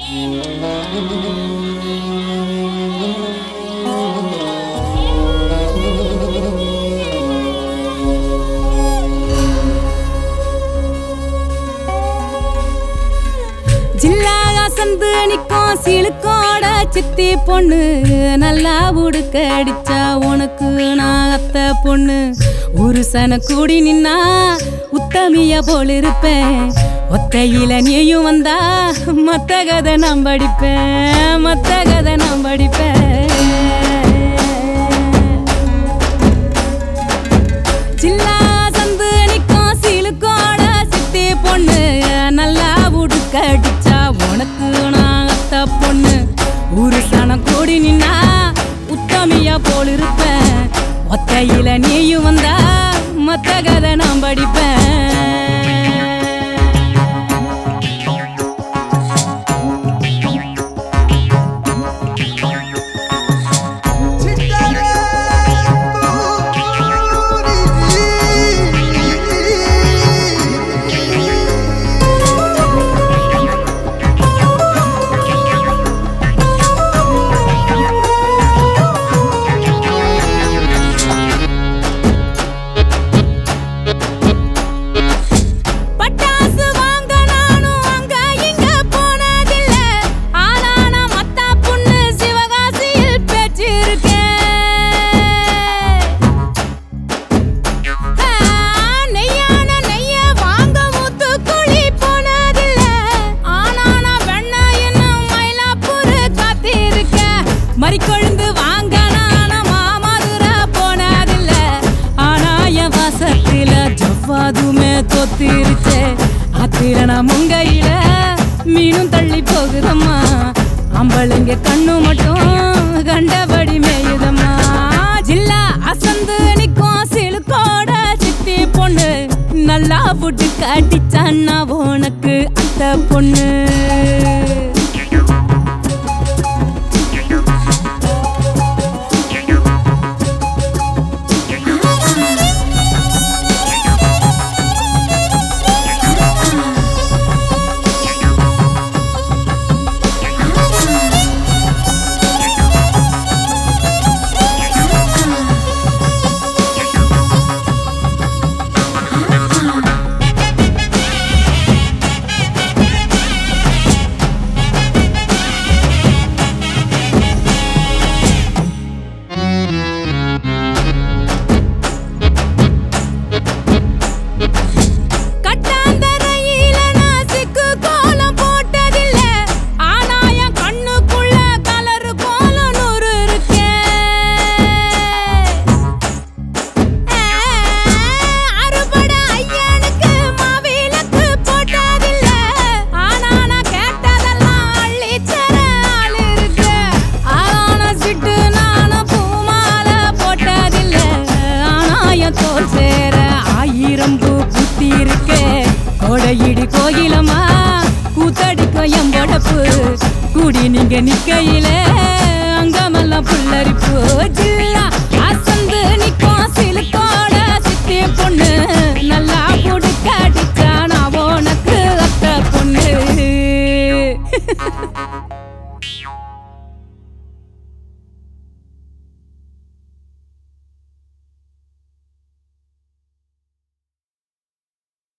ஜில்லாக சந்து நிக்கும் சிலுக்கோட சித்தி பொண்ணு நல்லா உடுக்க அடிச்சா உனக்கு நான் அத்த பொண்ணு ஒரு சன கூடி நின்னா உத்தமிய போல் இருப்பேன் ஒத்தையில நீயும் வந்தா மத்த கதை நான் படிப்பேன் மத்த கதை நான் படிப்பேன் சில்லா சந்து நிக்கும் சிலுக்கோட சித்தி பொண்ணு நல்லா உடுக்க அடிச்சா உனக்கு நான் அத்த பொண்ணு ஒரு சனம் கூடி நின்னா உத்தமியா போல் இருப்பேன் ஒத்தையில நீயும் வந்தா மத்த கதை நான் படிப்பேன் பட்டாசு வாங்க நானும் அங்க இங்க போனதில்ல ஆனா நான் மத்தா பொண்ணு சிவகாசியில் பேச்சிருக்கேன் ஆ, நெய்யான நெய்ய வாங்க மூத்துக்குழி போனதில்ல ஆனா நான் வெண்ணெய் என்னும் மயிலாப்பூர் காத்திருக்கேன் மறிக்கொழுந்து வாங்க நானும் மாமதுரை போனதில்ல ஆனா என் வாசத்தில ஜவ்வாதுமே தொத்திருச்சே ஆத்திரன முங்கையில மீனும் தள்ளி போகுதம்மா அம்பளைங்க கண்ணு மட்டும் கண்டபடி மேயுதம்மா ஜில்லா அசந்து நிக்கும் சிலுக்கோட சித்தி பொண்ணு நல்லா புட்டு காட்டிச்சான்னா உனக்கு அந்த பொண்ணு கட்டாந்தரையில நான் சிக்கு கோலம் போட்டதில்ல ஆனா என் கண்ணுக்குள்ள கலரு கோலம் நூறு இருக்கே அறுபட ஐயனுக்கு மாவிளக்கு போட்டதில்ல ஆனா நான் கேட்டதெல்லாம் அள்ளிச்சர ஆள் இருக்கு ஆனா சிட்டு நானும் பூமாலை போட்டதில்ல ஆனா என் தோல் சேர ஆயிரம் பூ குத்தி இருக்கே கோடையிடி கோயிலம்மா கூத்தடிக்கும் என் பொடப்பு கூடி நீங்க நிக்கையில அங்கமெல்லாம் புல்லரிப்பு ஜில்ல